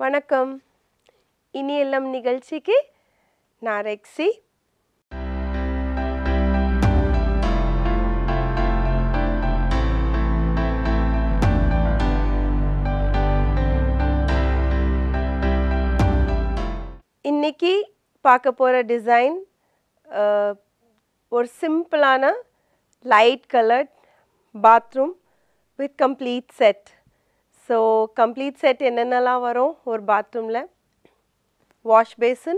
வணக்கம் இனி எல்லாம் நிகழ்ச்சிக்கு நான் ரெக்ஸி இன்னைக்கு பார்க்க போகிற டிசைன் ஒரு சிம்பிளான light coloured bathroom with complete set so complete set என்னென்னலாம் வரும் ஒரு பாத்ரூமில் வாஷ் பேசின்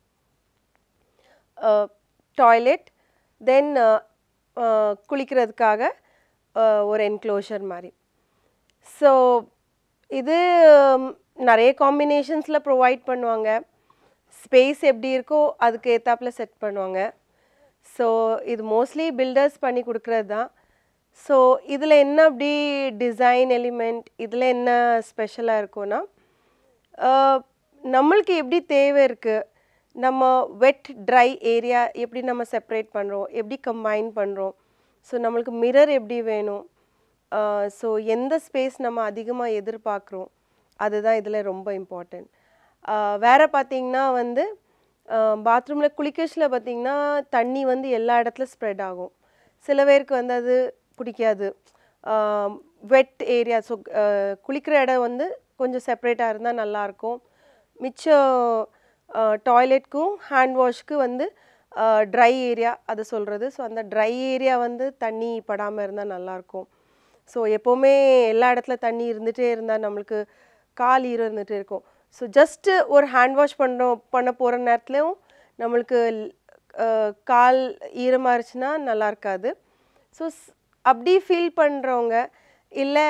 டாய்லெட் தென் குளிக்கிறதுக்காக uh, ஒரு என்க்ளோஷர் மாதிரி ஸோ இது um, நிறைய காம்பினேஷன்ஸில் ப்ரொவைட் பண்ணுவாங்க ஸ்பேஸ் எப்படி இருக்கோ அதுக்கு ஏத்தாப்புல செட் பண்ணுவாங்க ஸோ இது மோஸ்ட்லி பில்டர்ஸ் பண்ணி கொடுக்குறது தான் ஸோ இதில் என்ன அப்படி டிசைன் எலிமெண்ட் இதில் என்ன ஸ்பெஷலாக இருக்கும்னா ஆஹ், நம்மளுக்கு எப்படி தேவை இருக்குது நம்ம வெட் ட்ரை ஏரியா எப்படி நம்ம செப்பரேட் பண்ணுறோம் எப்படி கம்பைன் பண்ணுறோம் ஸோ நம்மளுக்கு மிரர் எப்படி வேணும் ஸோ எந்த ஸ்பேஸ் நம்ம அதிகமாக எதிர்பார்க்குறோம் அதுதான் இதில் ரொம்ப இம்பார்ட்டண்ட் வேறு பார்த்தீங்கன்னா வந்து பாத்ரூமில் குளிக்கச்சில் பார்த்தீங்கன்னா தண்ணி வந்து எல்லா இடத்துல ஸ்ப்ரெட் ஆகும் சில பேருக்கு வந்து அது பிடிக்காது வெட் ஏரியா ஸோ குளிக்கிற இடம் வந்து கொஞ்சம் செப்பரேட்டாக இருந்தால் நல்லாயிருக்கும் மிச்சம் டாய்லெட்க்கும் ஹேண்ட் வாஷ்க்கு வந்து ட்ரை ஏரியா அதை சொல்கிறது ஸோ அந்த ட்ரை ஏரியா வந்து தண்ணி படாமல் இருந்தால் நல்லாயிருக்கும் ஸோ எப்போவுமே எல்லா இடத்துல தண்ணி இருந்துகிட்டே இருந்தால் நம்மளுக்கு கால் ஈரம் இருந்துகிட்டே இருக்கும் ஸோ ஜஸ்ட்டு ஒரு ஹேண்ட் வாஷ் பண்ணுறோம் பண்ண போகிற நேரத்துலையும் நம்மளுக்கு அஹ், கால் ஈரமாக இருந்துச்சுன்னா நல்லா இருக்காது ஸோ அப்படி ஃபீல் பண்ணுறவங்க இல்லை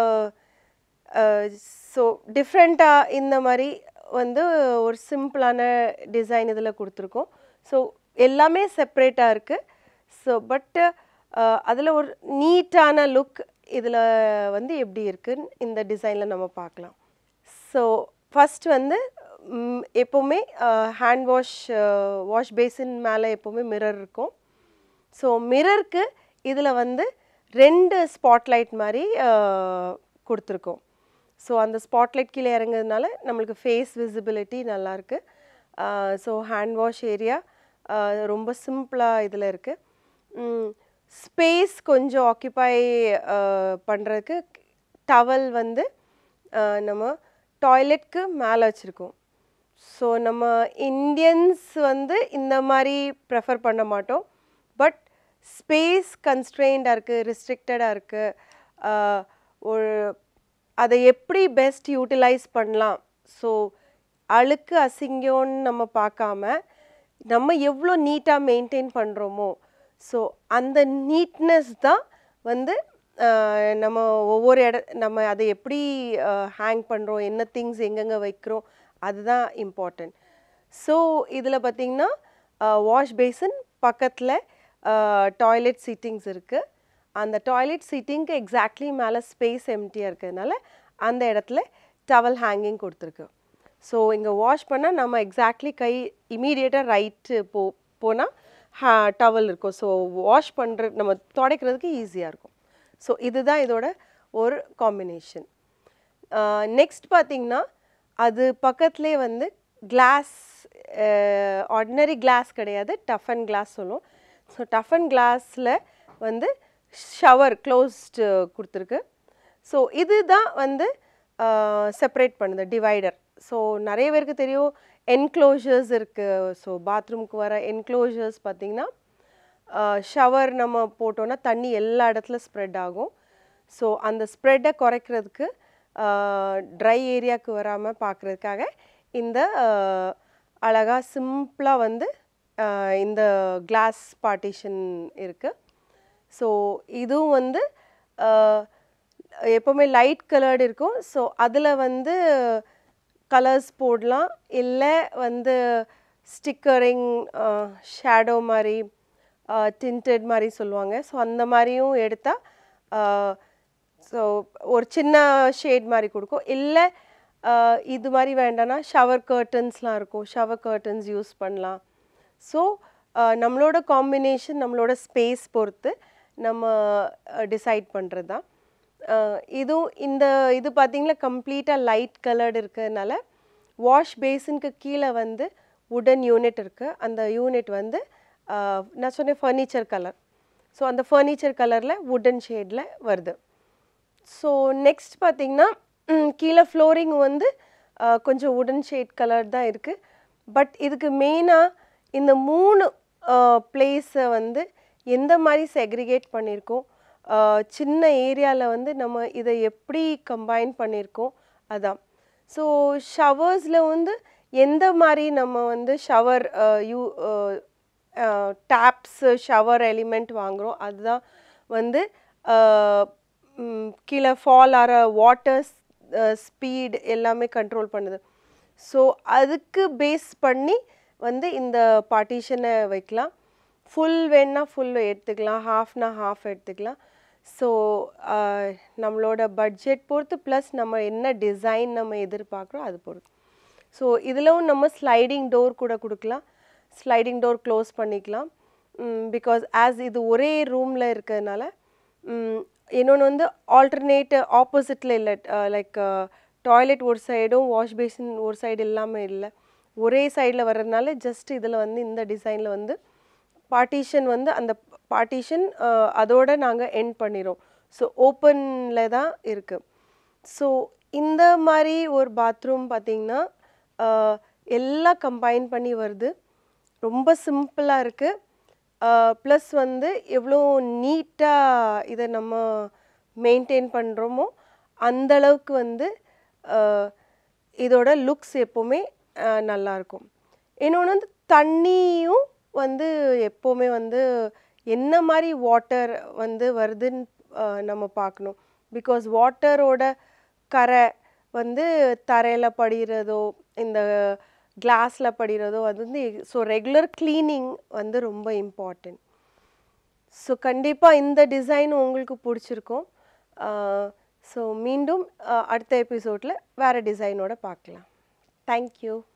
ஸோ டிஃப்ரெண்ட்டாக இந்த மாதிரி வந்து ஒரு சிம்பிளான டிசைன் இதில் கொடுத்துருக்கோம் ஸோ எல்லாமே செப்ரேட்டாக இருக்குது ஸோ பட்டு அதில் ஒரு நீட்டான லுக் இதில் வந்து எப்படி இருக்குன்னு இந்த டிசைனில் நம்ம பார்க்கலாம் ஸோ ஃபஸ்ட் வந்து ம், எப்போவுமே ஹேண்ட் வாஷ் வாஷ் பேசின் மேலே எப்போவுமே மிரர் இருக்கும் ஸோ மிரருக்கு இதில் வந்து ரெண்டு ஸ்பாட்லைட் மாதிரி கொடுத்துருக்கோம் ஸோ அந்த ஸ்பாட்லைட் கீழே இறங்குறதுனால நம்மளுக்கு ஃபேஸ் விசிபிலிட்டி நல்லாயிருக்கு ஸோ ஹேண்ட் வாஷ் ஏரியா ரொம்ப சிம்பிளாக இதில் இருக்குது ஸ்பேஸ் கொஞ்சம் ஆக்கியபை பண்ணுறதுக்கு டவல் வந்து அஹ், நம்ம டாய்லெட்க்கு மேலே வச்சுருக்கோம் ஸோ நம்ம இந்தியன்ஸ் வந்து இந்த மாதிரி ப்ரெஃபர் பண்ண மாட்டோம் பட் ஸ்பேஸ் கன்ஸ்ட்ரெயின்டாக இருக்குது ரிஸ்ட்ரிக்டடாக இருக்குது ஒரு அதை எப்படி பெஸ்ட் யூட்டிலைஸ் பண்ணலாம் ஸோ அழுக்கு அசிங்கம்னு நம்ம பார்க்காம நம்ம எவ்வளோ நீட்டாக மெயின்டைன் பண்ணுறோமோ ஸோ அந்த நீட்னஸ் தான் வந்து ஆஹ், நம்ம ஒவ்வொரு இட நம்ம அதை எப்படி ஹேங் பண்ணுறோம் என்ன திங்ஸ் எங்கெங்கே வைக்கிறோம் அதுதான் இம்பார்ட்டண்ட் ஸோ இதில் பார்த்தீங்கன்னா வாஷ் பேசின் பக்கத்தில் டாய்லெட் சீட்டிங்ஸ் இருக்குது அந்த டாய்லெட் சீட்டிங்க்கு எக்ஸாக்ட்லி மேலே ஸ்பேஸ் எம்டியாக இருக்கிறதுனால அந்த இடத்துல டவல் ஹேங்கிங் கொடுத்துருக்கு ஸோ இங்கே வாஷ் பண்ணால் நம்ம எக்ஸாக்ட்லி கை இமீடியட்டாக ரைட்டு போ போனால் டவல் இருக்கும் ஸோ வாஷ் பண்ணுற நம்ம துடைக்கிறதுக்கு ஈஸியாக இருக்கும் ஸோ இதுதான் இதோட ஒரு காம்பினேஷன் நெக்ஸ்ட் பார்த்தீங்கன்னா அது பக்கத்துலேயே வந்து கிளாஸ் ஆர்டினரி கிளாஸ் கிடையாது டஃப் அண்ட் கிளாஸ் சொல்லுவோம் ஸோ டஃப் அண்ட் கிளாஸில் வந்து ஷவர் க்ளோஸ்டு கொடுத்துருக்கு ஸோ இதுதான் வந்து செப்பரேட் பண்ணுது டிவைடர் ஸோ நிறைய பேருக்கு தெரியும் என்க்ளோஷர்ஸ் இருக்குது ஸோ பாத்ரூமுக்கு வர என்க்ளோஷர்ஸ் பார்த்திங்கன்னா ஷவர் நம்ம போட்டோன்னா தண்ணி எல்லா இடத்துல ஸ்ப்ரெட் ஆகும் ஸோ அந்த ஸ்ப்ரெட்டை குறைக்கிறதுக்கு ட்ரை ஏரியாவுக்கு வராமல் பார்க்குறதுக்காக இந்த ஆஹ், அழகா சிம்பிளாக வந்து ஆஹ், இந்த கிளாஸ் பார்ட்டிஷன் இருக்குது ஸோ இதுவும் வந்து ஆஹ், எப்போவுமே லைட் கலர்டு இருக்கும் ஸோ அதில் வந்து கலர்ஸ் போடலாம் இல்லை வந்து ஸ்டிக்கரிங் ஷேடோ மாதிரி டிண்டட் மாதிரி சொல்லுவாங்க ஸோ அந்த மாதிரியும் எடுத்தால் ஸோ ஒரு சின்ன ஷேட் மாதிரி கொடுக்கும் இல்லை இது மாதிரி வேண்டாம்னா ஷவர் கர்டன்ஸ்லாம் இருக்கும் ஷவர் கர்டன்ஸ் யூஸ் பண்ணலாம் ஸோ நம்மளோட காம்பினேஷன் நம்மளோட ஸ்பேஸ் பொறுத்து நம்ம டிசைட் பண்ணுறது தான் அஹ் இதுவும் இந்த இது பார்த்தீங்களா கம்ப்ளீட்டாக லைட் கலர்டு இருக்கிறதுனால வாஷ் பேசினுக்கு கீழே வந்து உடன் யூனிட் இருக்குது அந்த யூனிட் வந்து ஆஹ், நான் சொன்னேன் ஃபர்னிச்சர் கலர் ஸோ அந்த ஃபர்னிச்சர் கலரில் உடன் ஷேடில் வருது ஸோ நெக்ஸ்ட் பார்த்தீங்கன்னா ம், கீழே ஃப்ளோரிங் வந்து ஆஹ், கொஞ்சம் உடன் ஷேட் கலர் தான் இருக்குது பட் இதுக்கு மெயினாக இந்த மூணு பிளேஸை வந்து எந்த மாதிரி செக்ரிகேட் பண்ணியிருக்கோம் ஆஹ், சின்ன ஏரியாவில் வந்து நம்ம இதை எப்படி கம்பைன் பண்ணியிருக்கோம் அதான் ஸோ ஷவர்ஸில் வந்து எந்த மாதிரி நம்ம வந்து shower you taps shower element வாங்குகிறோம் அதுதான் வந்து அஹ், ம், கீழே ஃபால் ஆகிற வாட்டர் ஸ்பீட் எல்லாமே கண்ட்ரோல் பண்ணுது ஸோ அதுக்கு பேஸ் பண்ணி வந்து இந்த பார்ட்டிஷனை வைக்கலாம் ஃபுல் வேணா ஃபுல் எடுத்துக்கலாம் ஹாஃப்னா ஹாஃப் எடுத்துக்கலாம் ஸோ நம்மளோட பட்ஜெட் பொறுத்து ப்ளஸ் நம்ம என்ன டிசைன் நம்ம எதிர்பார்க்குறோம் அது பொறுத்து ஸோ இதிலும் நம்ம ஸ்லைடிங் டோர் கூட கொடுக்கலாம் ஸ்லைடிங் டோர் க்ளோஸ் பண்ணிக்கலாம் பிகாஸ் ஆஸ் இது ஒரே ரூமில் இருக்கிறதுனால இன்னொன்று வந்து ஆல்டர்னேட் ஆப்போசிட்டில் இல்லை லைக் டாய்லெட் ஒரு சைடும் வாஷ் பேசின் ஒரு சைடு இல்லாமல் இல்லை ஒரே சைடில் வர்றதுனால ஜஸ்ட் இதில் வந்து இந்த டிசைனில் வந்து பார்ட்டிஷன் வந்து அந்த பார்ட்டிஷன் அதோட நாங்கள் எண்ட் பண்ணிடுறோம் ஸோ ஓப்பனில் தான் இருக்குது ஸோ இந்த மாதிரி ஒரு பாத்ரூம் பார்த்தீங்கன்னா அஹ், எல்லாம் கம்பைன் பண்ணி வருது ரொம்ப சிம்பிளாக இருக்குது ப்ளஸ் வந்து எவ்வளோ நீட்டாக இதை நம்ம மெயின்டைன் பண்ணுறோமோ அந்த அளவுக்கு வந்து அஹ், இதோட லுக்ஸ் எப்போவுமே அஹ், நல்லா இருக்கும் இன்னொன்று வந்து தண்ணியும் வந்து எப்போவுமே வந்து என்ன மாதிரி வாட்டர் வந்து வருதுன்னு அஹ், நம்ம பார்க்கணும் பிகாஸ் வாட்டரோட கரை வந்து தரையில் படிகிறதோ இந்த கிளாஸில் படிகிறதோ அது வந்து ஸோ ரெகுலர் க்ளீனிங் வந்து ரொம்ப இம்பார்ட்டன்ட் ஸோ கண்டிப்பாக இந்த டிசைன் உங்களுக்கு பிடிச்சிருக்கும் ஸோ மீண்டும் அஹ், அடுத்த எபிசோடில் வேறு டிசைனோட பார்க்கலாம் தேங்க்யூ